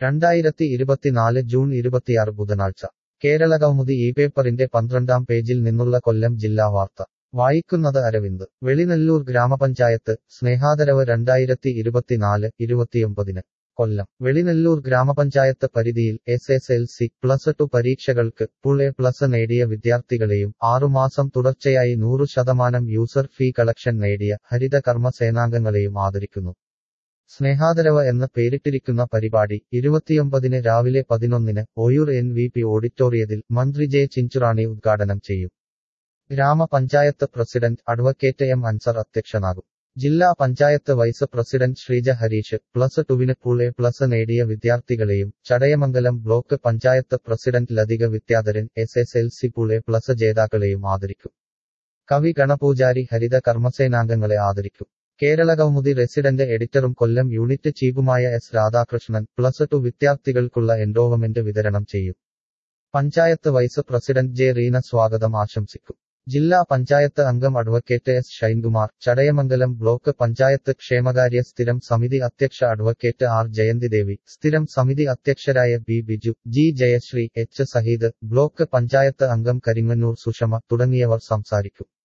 രണ്ടായിരത്തി ഇരുപത്തിനാല് ജൂൺ ഇരുപത്തിയാറ് ബുധനാഴ്ച കേരളകൗമുദി ഈ പേപ്പറിന്റെ പന്ത്രണ്ടാം പേജിൽ നിന്നുള്ള കൊല്ലം ജില്ലാ വാർത്ത വായിക്കുന്നത് അരവിന്ദ് വെളിനല്ലൂർ ഗ്രാമപഞ്ചായത്ത് സ്നേഹാദരവ് രണ്ടായിരത്തി ഇരുപത്തിനാല് ഇരുപത്തിയൊമ്പതിന് കൊല്ലം വെളിനല്ലൂർ ഗ്രാമപഞ്ചായത്ത് പരിധിയിൽ S S L C plus two പരീക്ഷകൾക്ക് ഫുൾ എ പ്ലസ് നേടിയ വിദ്യാർത്ഥികളെയും ആറുമാസം തുടർച്ചയായി നൂറു ശതമാനം യൂസർ ഫീ കളക്ഷൻ നേടിയ ഹരിത കർമ്മ സേനാംഗങ്ങളെയും ആദരിക്കുന്നു സ്നേഹാദരവ് എന്ന് പേരിട്ടിരിക്കുന്ന പരിപാടി ഇരുപത്തിയൊമ്പതിന് രാവിലെ പതിനൊന്നിന് ഒയൂർ എൻ വി പി ഓഡിറ്റോറിയത്തിൽ മന്ത്രി ജെ ചിഞ്ചുറാണി ഉദ്ഘാടനം ചെയ്യും ഗ്രാമപഞ്ചായത്ത് പ്രസിഡന്റ് അഡ്വക്കേറ്റ് എം അൻസർ അധ്യക്ഷനാകും ജില്ലാ panchayat vice president Sreeja Harish plus ടുവിന് പൂൾ എ പ്ലസ് നേടിയ വിദ്യാർത്ഥികളെയും Chadayamangalam block panchayat president Lathika Vidyadharan S S L C full A plus ജേതാക്കളെയും ആദരിക്കും കവി ഗണപൂജാരി ഹരിത കർമ്മസേനാംഗങ്ങളെ ആദരിക്കും കേരളകൗമുദി റെസിഡന്റ് എഡിറ്ററും കൊല്ലം യൂണിറ്റ് ചീഫുമായ എസ് രാധാകൃഷ്ണൻ പ്ലസ് ടു വിദ്യാർത്ഥികൾക്കുള്ള എൻഡോവമെന്റ് വിതരണം ചെയ്യും panchayat vice president J Reena സ്വാഗതം ആശംസിക്കും ജില്ലാ പഞ്ചായത്ത് അംഗം advocate S Shinekumar Chadayamangalam block panchayat ക്ഷേമകാര്യ സ്ഥിരം സമിതി അധ്യക്ഷ അഡ്വക്കേറ്റ് ആർ ജയന്തിദേവി സ്ഥിരം സമിതി അധ്യക്ഷരായ B Biju G Jayasree H Saheed block panchayat അംഗം കരിങ്ങന്നൂർ സുഷമ തുടങ്ങിയവർ സംസാരിക്കും